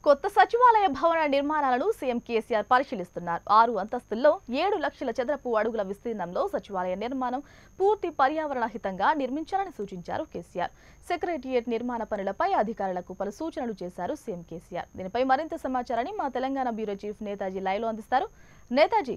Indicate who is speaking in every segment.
Speaker 1: కొత్త సచివాలయ భవన నిర్మాణాలను సీఎం కేసీఆర్ పరిశీలిస్తున్నారు ఆరు అంతస్తుల్లో ఏడు లక్షల చదరపు అడుగుల విస్తీర్ణంలో సచివాలయ నిర్మాణం పూర్తి పర్యావరణ హితంగా నిర్మించాలని సూచించారు కేసీఆర్ సెక్రటరియట్ నిర్మాణ పనులపై అధికారులకు పలు సూచనలు చేశారు సీఎం కేసీఆర్ దీనిపై మరింత సమాచారాన్ని మా తెలంగాణ బ్యూరో చీఫ్ నేతాజీ లైవ్లో అందిస్తారు నేతాజీ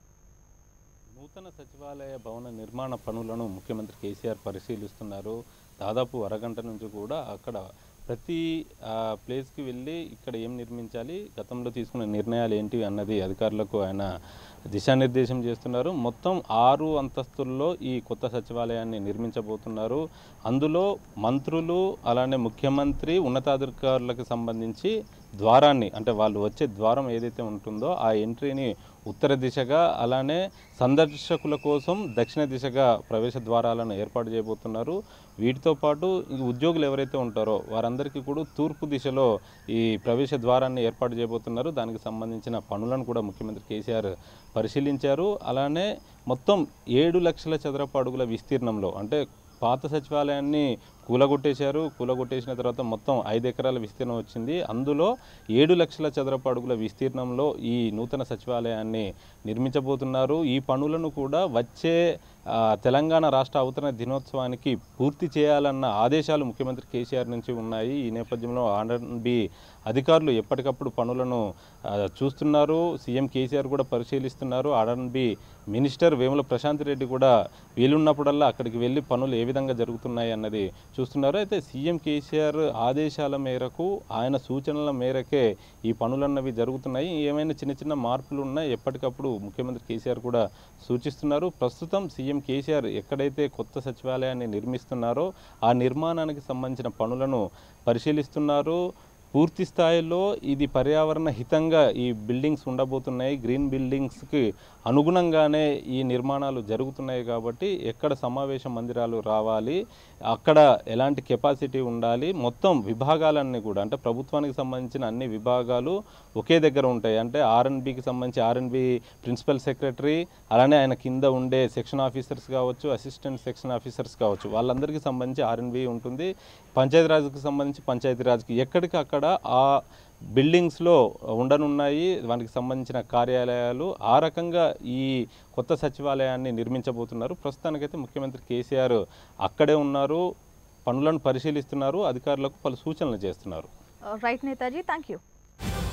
Speaker 2: నూతన సచివాలయ భవన నిర్మాణ పనులను ముఖ్యమంత్రి కేసీఆర్ పరిశీలిస్తున్నారు దాదాపు అరగంట నుంచి కూడా అక్కడ ప్రతి ఆ, ప్లేస్కి వెళ్ళి ఇక్కడ ఏం నిర్మించాలి గతంలో తీసుకున్న నిర్ణయాలు ఏంటి అన్నది అధికారులకు ఆయన దిశానిర్దేశం చేస్తున్నారు మొత్తం ఆరు అంతస్తుల్లో ఈ కొత్త సచివాలయాన్ని నిర్మించబోతున్నారు అందులో మంత్రులు అలానే ముఖ్యమంత్రి ఉన్నతాధికారులకు సంబంధించి ద్వారాన్ని అంటే వాళ్ళు వచ్చే ద్వారం ఏదైతే ఉంటుందో ఆ ఎంట్రీని ఉత్తర దిశగా అలానే సందర్శకుల కోసం దక్షిణ దిశగా ప్రవేశ ద్వారాలను ఏర్పాటు చేయబోతున్నారు వీటితో పాటు ఈ ఉద్యోగులు ఎవరైతే ఉంటారో వారందరికీ కూడా తూర్పు దిశలో ఈ ప్రవేశ ద్వారాన్ని ఏర్పాటు చేయబోతున్నారు దానికి సంబంధించిన పనులను కూడా ముఖ్యమంత్రి కేసీఆర్ పరిశీలించారు అలానే మొత్తం ఏడు లక్షల చదరపు అడుగుల విస్తీర్ణంలో అంటే పాత సచివాలయాన్ని కూలగొట్టేశారు కూలగొట్టేసిన తర్వాత మొత్తం ఐదు ఎకరాల విస్తీర్ణం వచ్చింది అందులో ఏడు లక్షల చదరపు అడుగుల విస్తీర్ణంలో ఈ నూతన సచివాలయాన్ని నిర్మించబోతున్నారు ఈ పనులను కూడా వచ్చే ఆ, తెలంగాణ రాష్ట్ర అవతరణ దినోత్సవానికి పూర్తి చేయాలన్న ఆదేశాలు ముఖ్యమంత్రి కేసీఆర్ నుంచి ఉన్నాయి ఈ నేపథ్యంలో ఆర్ఎన్బి అధికారులు ఎప్పటికప్పుడు పనులను ఆ, చూస్తున్నారు సీఎం కేసీఆర్ కూడా పరిశీలిస్తున్నారు ఆర్ఎన్బి మినిస్టర్ వేముల ప్రశాంత్ రెడ్డి కూడా వీలున్నప్పుడల్లా అక్కడికి వెళ్ళి పనులు ఏ విధంగా జరుగుతున్నాయి అన్నది చూస్తున్నారు అయితే సీఎం కేసీఆర్ ఆదేశాల మేరకు ఆయన సూచనల మేరకే ఈ పనులన్నవి జరుగుతున్నాయి ఏమైనా చిన్న చిన్న మార్పులు ఉన్నా ఎప్పటికప్పుడు ముఖ్యమంత్రి కేసీఆర్ కూడా సూచిస్తున్నారు ప్రస్తుతం సీఎం కేసీఆర్ ఎక్కడైతే కొత్త సచివాలయాన్ని నిర్మిస్తున్నారో ఆ నిర్మాణానికి సంబంధించిన పనులను పరిశీలిస్తున్నారు పూర్తి స్థాయిలో ఇది పర్యావరణ హితంగా ఈ బిల్డింగ్స్ ఉండబోతున్నాయి గ్రీన్ బిల్డింగ్స్కి అనుగుణంగానే ఈ నిర్మాణాలు జరుగుతున్నాయి కాబట్టి ఎక్కడ సమావేశ మందిరాలు రావాలి అక్కడ ఎలాంటి కెపాసిటీ ఉండాలి మొత్తం విభాగాలన్నీ కూడా అంటే ప్రభుత్వానికి సంబంధించిన అన్ని విభాగాలు ఒకే దగ్గర ఉంటాయి అంటే ఆర్ఎన్బికి సంబంధించి ఆర్ఎన్బి ప్రిన్సిపల్ సెక్రటరీ అలానే ఆయన కింద ఉండే సెక్షన్ ఆఫీసర్స్ కావచ్చు అసిస్టెంట్ సెక్షన్ ఆఫీసర్స్ కావచ్చు వాళ్ళందరికీ సంబంధించి ఆర్ఎన్బి ఉంటుంది పంచాయతీరాజ్కి సంబంధించి పంచాయతీరాజ్కి ఎక్కడికి అక్కడ ఆ బిల్డింగ్స్లో ఉండనున్నాయి వానికి సంబంధించిన కార్యాలయాలు ఆ రకంగా ఈ కొత్త సచివాలయాన్ని నిర్మించబోతున్నారు ప్రస్తుతానికైతే ముఖ్యమంత్రి కేసీఆర్ అక్కడే ఉన్నారు పనులను పరిశీలిస్తున్నారు అధికారులకు పలు సూచనలు చేస్తున్నారు
Speaker 1: రైట్ నేతాజీ థ్యాంక్ యూ